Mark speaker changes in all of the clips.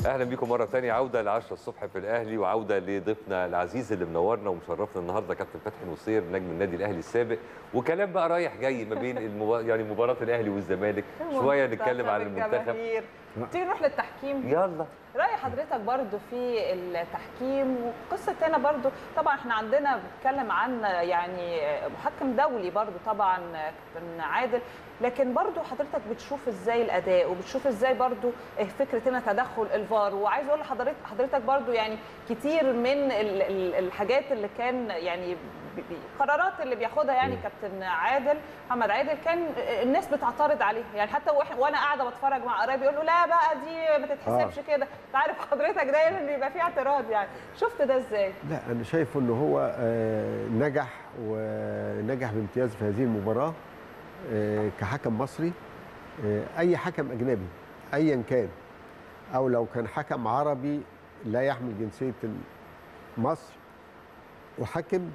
Speaker 1: اهلا بيكم مره ثانيه عوده ل 10 الصبح في الاهلي وعوده لضيفنا العزيز اللي منورنا ومشرفنا النهارده كابتن فتحي نصير نجم النادي الاهلي السابق وكلام بقى رايح جاي ما بين المبا... يعني مباراه الاهلي والزمالك شويه نتكلم عن المنتخب
Speaker 2: الجماهير. تيجي نروح للتحكيم
Speaker 1: يلا
Speaker 2: رأي حضرتك برضو في التحكيم وقصة هنا برضو طبعا احنا عندنا بنتكلم عن يعني محكم دولي برضو طبعا كابتن عادل لكن برضو حضرتك بتشوف ازاي الاداء وبتشوف ازاي برضو فكره هنا تدخل الفار وعايز اقول لحضرتك حضرتك برضو يعني كتير من ال- ال- الحاجات اللي كان يعني ب- ب- قرارات اللي بياخدها يعني كابتن عادل محمد عادل كان الناس بتعترض عليها يعني حتى وإح- وانا قاعده بتفرج مع قرايبي يقولوا لا بقى دي ما تتحسبش كده انت عارف حضرتك دايما بيبقى في اعتراض يعني شفت ده ازاي
Speaker 3: لا انا شايف ان هو آه، نجح ونجح بامتياز في هذه المباراه آه، كحكم مصري آه، اي حكم اجنبي ايا كان او لو كان حكم عربي لا يحمل جنسيه مصر وحكم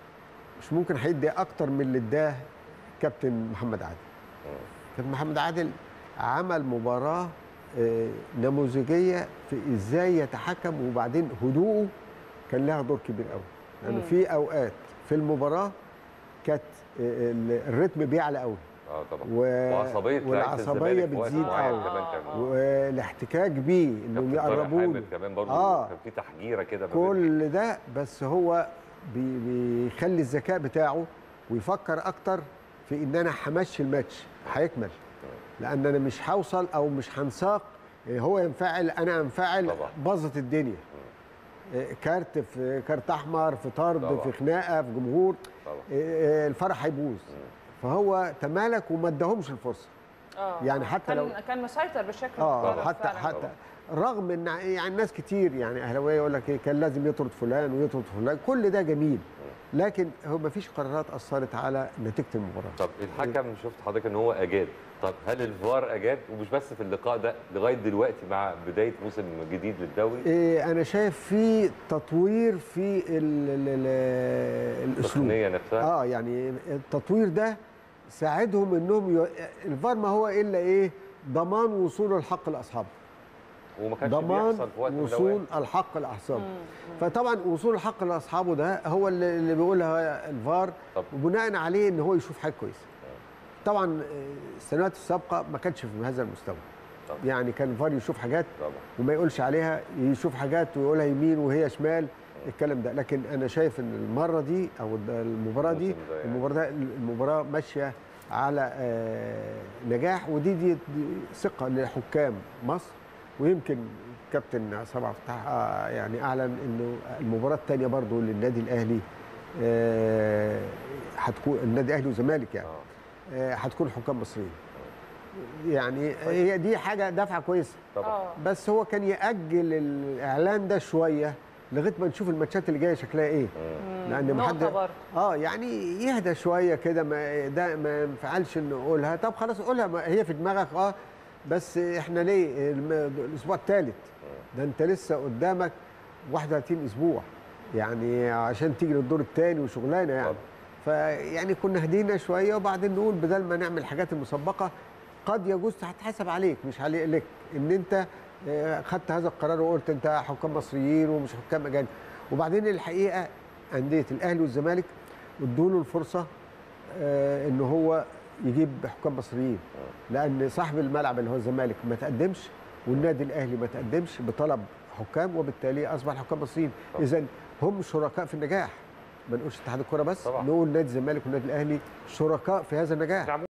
Speaker 3: مش ممكن هيدي اكتر من اللي اداه كابتن محمد عادل كابتن محمد عادل عمل مباراه آه، نموذجيه في ازاي يتحكم وبعدين هدوءه كان لها دور كبير قوي لانه
Speaker 2: مم.
Speaker 3: في اوقات في المباراه كانت آه، ال- الريتم بيعلى قوي
Speaker 1: اه طبعا
Speaker 3: و...
Speaker 1: وعصبيه لعيبة
Speaker 3: والعصبيه
Speaker 1: الزمالك في وقت
Speaker 3: بتزيد
Speaker 1: معين
Speaker 3: قوي
Speaker 1: كمان كان
Speaker 2: آه.
Speaker 3: والاحتكاك بيه انهم
Speaker 1: كابتن طارق
Speaker 3: يقربوا
Speaker 1: حامد كمان برضه
Speaker 3: آه.
Speaker 1: كان في تحجيره كده ما بين-
Speaker 3: كل ده بس هو بي- بيخلي الذكاء بتاعه ويفكر اكتر في ان انا همشي الماتش هيكمل لان انا مش هوصل او مش هنساق إيه، هو ينفعل انا انفعل
Speaker 1: طبعا.
Speaker 3: باظت الدنيا إيه، كارت في كارت احمر في طرد
Speaker 1: طبعا.
Speaker 3: في خناقه في جمهور
Speaker 1: طبعا
Speaker 3: إيه، الفرح هيبوظ فهو تمالك وما اداهمش الفرصه
Speaker 2: اه
Speaker 3: يعني حتى
Speaker 2: كان
Speaker 3: لو-
Speaker 2: كان مسيطر بشكل
Speaker 3: اه
Speaker 2: مختلف
Speaker 3: حتى
Speaker 2: فعلاً.
Speaker 3: حتى رغم ان يعني ناس كتير يعني اهلاويه يقول لك ايه كان لازم يطرد فلان ويطرد فلان كل ده جميل لكن هو ما فيش قرارات اثرت على نتيجه المباراه
Speaker 1: طب الحكم شفت حضرتك ان هو اجاد طب هل الفار اجاد ومش بس في اللقاء ده لغايه دلوقتي مع بدايه موسم جديد للدوري
Speaker 3: إيه انا شايف في تطوير في ال ال ال الاسلوب
Speaker 1: التقنيه نفسها
Speaker 3: اه يعني التطوير ده ساعدهم انهم ي... الفار ما هو الا ايه ضمان وصول الحق لاصحابه
Speaker 1: وما كانش
Speaker 3: ضمان
Speaker 1: بيحصل في وقت من
Speaker 3: وصول
Speaker 1: الأوقات.
Speaker 3: الحق لاصحابه فطبعا وصول الحق لاصحابه ده هو اللي اللي بيقولها الفار
Speaker 1: طب.
Speaker 3: وبناء عليه ان هو يشوف حاجه كويسه طبعا آه، السنوات السابقه ما كانش في هذا المستوى
Speaker 1: طب.
Speaker 3: يعني كان الفار يشوف حاجات
Speaker 1: طبعا
Speaker 3: وما يقولش عليها يشوف حاجات ويقولها يمين وهي شمال الكلام ده لكن انا شايف ان المره دي او الد- المباراه دي
Speaker 1: الموسم ده يعني.
Speaker 3: المباراه ده المباراه ماشيه على آه، نجاح ودي دي, دي ثقه لحكام مصر ويمكن كابتن عصام عبد الفتاح آه، يعني اعلن انه المباراه الثانيه برضو للنادي الاهلي آه، هتكون النادي الاهلي والزمالك يعني
Speaker 1: اه
Speaker 3: آه، هتكون حكام مصريين يعني هي دي حاجه دفعه كويسه
Speaker 1: طبعا
Speaker 2: اه
Speaker 3: بس هو كان ياجل الاعلان ده شويه لغايه ما نشوف الماتشات اللي جايه شكلها ايه
Speaker 1: مم.
Speaker 3: لان ما حد
Speaker 2: نقطة برضه.
Speaker 3: اه يعني يهدى شويه كده ما ده ما ينفعلش انه نقولها طب خلاص قولها ما هي في دماغك اه بس احنا ليه الم- الاسبوع الثالث ده انت لسه قدامك 31 اسبوع يعني عشان تيجي للدور الثاني وشغلانه يعني
Speaker 1: طبعا.
Speaker 3: فيعني كنا هدينا شويه وبعدين نقول بدل ما نعمل الحاجات المسبقه قد يجوز هتحاسب عليك مش عليك لك ان انت آه، خدت هذا القرار وقلت انت حكام مصريين ومش حكام اجانب وبعدين الحقيقه انديه الاهلي والزمالك ادوا له الفرصه آه، ان هو يجيب حكام مصريين لان صاحب الملعب اللي هو الزمالك ما تقدمش والنادي الاهلي ما تقدمش بطلب حكام وبالتالي اصبح الحكام مصريين
Speaker 1: طبعا.
Speaker 3: اذا هم شركاء في النجاح ما نقولش اتحاد الكوره بس
Speaker 1: طبعا.
Speaker 3: نقول نادي الزمالك والنادي الاهلي شركاء في هذا النجاح